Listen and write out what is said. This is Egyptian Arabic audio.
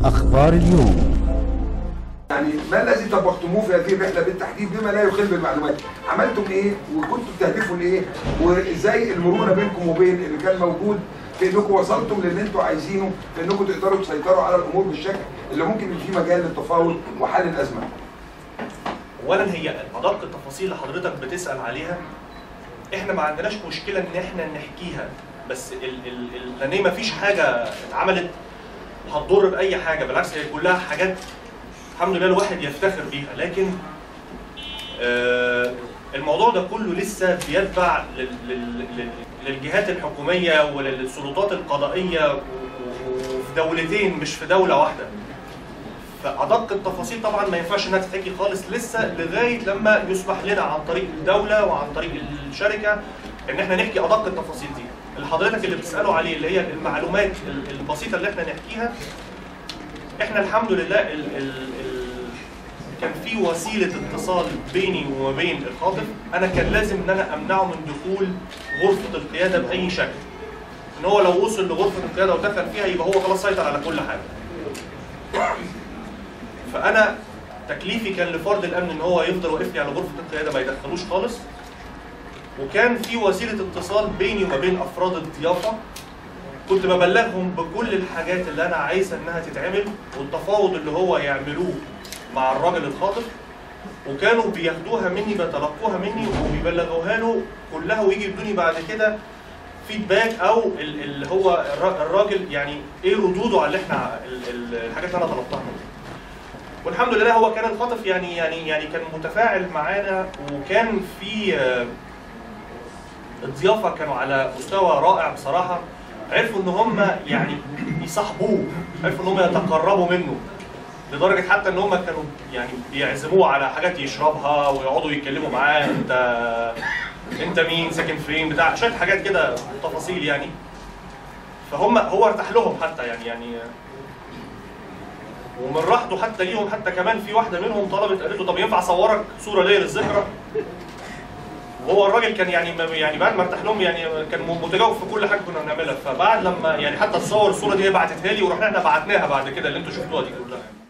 أخبار اليوم يعني ما الذي طبقتموه في هذه الرحله بالتحديد بما لا يخل بالمعلومات؟ عملتم ايه وكنتم بتهدفوا لايه؟ وازاي المرونه بينكم وبين اللي كان موجود في انكم وصلتم للي انتم عايزينه في انكم تقدروا تسيطروا على الامور بالشكل اللي ممكن يبقى فيه مجال للتفاوض وحل الازمه. اولا هي ادق التفاصيل اللي حضرتك بتسال عليها احنا ما عندناش مشكله ان احنا نحكيها بس ال ال ال لان هي ما فيش حاجه اتعملت هتضر باي حاجه بالعكس هي كلها حاجات الحمد لله الواحد يفتخر بيها لكن آه الموضوع ده كله لسه بيتبع لل- لل- لل- للجهات الحكوميه وللسلطات القضائيه و- و- وفي دولتين مش في دوله واحده فادق التفاصيل طبعا ما ينفعش انها تتحكي خالص لسه لغايه لما يسمح لنا عن طريق الدوله وعن طريق الشركه ان احنا نحكي ادق التفاصيل دي. اللي حضرتك اللي بتساله عليه اللي هي المعلومات ال- البسيطه اللي احنا نحكيها احنا الحمد لله ال ال ال كان في وسيله اتصال بيني وما بين الخاطف انا كان لازم ان انا امنعه من دخول غرفه القياده باي شكل. ان هو لو وصل لغرفه القياده ودخل فيها يبقى هو خلاص سيطر على كل حاجه. فانا تكليفي كان لفرد الامن ان هو يفضل واقف لي على غرفه القياده ما يدخلوش خالص وكان في وسيله اتصال بيني وما بين افراد الضيافه كنت ببلغهم بكل الحاجات اللي انا عايز انها تتعمل والتفاوض اللي هو يعملوه مع الراجل الخاطف وكانوا بياخدوها مني بيتلقوها مني وبيبلغوها له كلها ويجي يدوني بعد كده فيدباك او ال- اللي هو الر- الراجل يعني ايه ردوده على اللي احنا ال- ال- الحاجات اللي انا طلبتها منه والحمد لله هو كان الخاطف يعني يعني يعني كان متفاعل معانا وكان في آه، الضيافه كانوا على مستوى رائع بصراحه عرفوا ان هم يعني يصاحبوه عرفوا ان هم يتقربوا منه لدرجه حتى ان هم كانوا يعني بيعزموه على حاجات يشربها ويقعدوا يتكلموا معاه انت انت مين ساكن فين بتاع شويه حاجات كده تفاصيل يعني فهم هو ارتاح لهم حتى يعني يعني ومن راحته حتى ليهم حتى كمان في واحده منهم طلبت قالت له طب ينفع اصورك صوره ليا للذكرى وهو الراجل كان يعني ما- يعني بعد ما ارتاح لهم يعني كان متجاوب في كل حاجه كنا بنعملها فبعد لما يعني حتى تصور الصوره دي هي بعتتها لي ورحنا احنا بعتناها بعد كده اللي انتوا شفتوها دي كلها